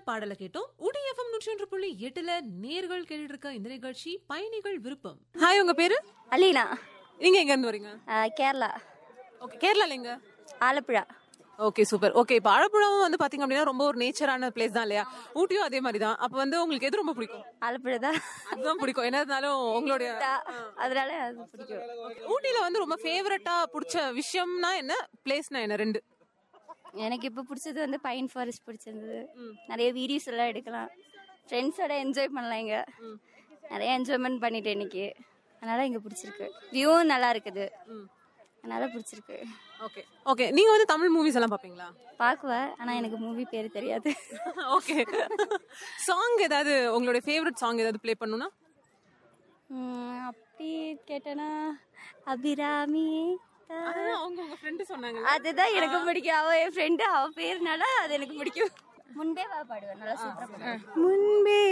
பாடலை கேட்டோம் உடி எஃப்எம் நூற்றி ஒன்று புள்ளி எட்டுல நேர்கள் கேட்டு இருக்க இந்த நிகழ்ச்சி பயணிகள் விருப்பம் ஹாய் உங்க பேரு அலீனா நீங்க எங்க இருந்து வரீங்க அஹ், கேரளா ஓகே கேரளால எங்க ஆலப்புழா ஓகே சூப்பர் ஓகே இப்போ ஆலப்புழாவும் வந்து பாத்தீங்க அப்படின்னா ரொம்ப ஒரு நேச்சரான பிளேஸ் தான் இல்லையா ஊட்டியும் அதே மாதிரி தான் அப்போ வந்து உங்களுக்கு எது ரொம்ப பிடிக்கும் ஆலப்புழா தான் அதுதான் பிடிக்கும் என்ன இருந்தாலும் உங்களுடைய அதனால அது பிடிக்கும் Okay. ஊட்டியில வந்து ரொம்ப ஃபேவரட்டா பிடிச்ச விஷயம்னா என்ன பிளேஸ்னா என்ன ரெண்டு எனக்கு இப்போ பிடிச்சது வந்து பைன் ஃபாரஸ்ட் பிடிச்சிருந்தது நிறைய வீடியோஸ் எல்லாம் எடுக்கலாம் ஃப்ரெண்ட்ஸோட என்ஜாய் பண்ணலாம் இங்க நிறைய என்ஜாய்மெண்ட் பண்ணிட்டேன் இன்னைக்கு அதனால இங்க பிடிச்சிருக்கு வியூவும் நல்லா இருக்குது அதனால பிடிச்சிருக்கு ஓகே ஓகே நீங்க வந்து தமிழ் மூவிஸ் எல்லாம் பாப்பீங்களா பார்க்குவேன் ஆனா எனக்கு மூவி பேர் தெரியாது ஓகே சாங் ஏதாவது உங்களுடைய ஃபேவரட் சாங் ஏதாவது ப்ளே பண்ணுனா உம், அப்படி கேட்டேன்னா அபிராமி தான். அவங்க உங்க ஃப்ரெண்டு சொன்னாங்க அதுதான் எனக்கு பிடிக்கும் அவ என் ஃப்ரெண்டு அவ பேருனால அது எனக்கு பிடிக்கும் முன்பே வா பாடுவேன் நல்லா சூப்பரா பாடுவேன் முன்பே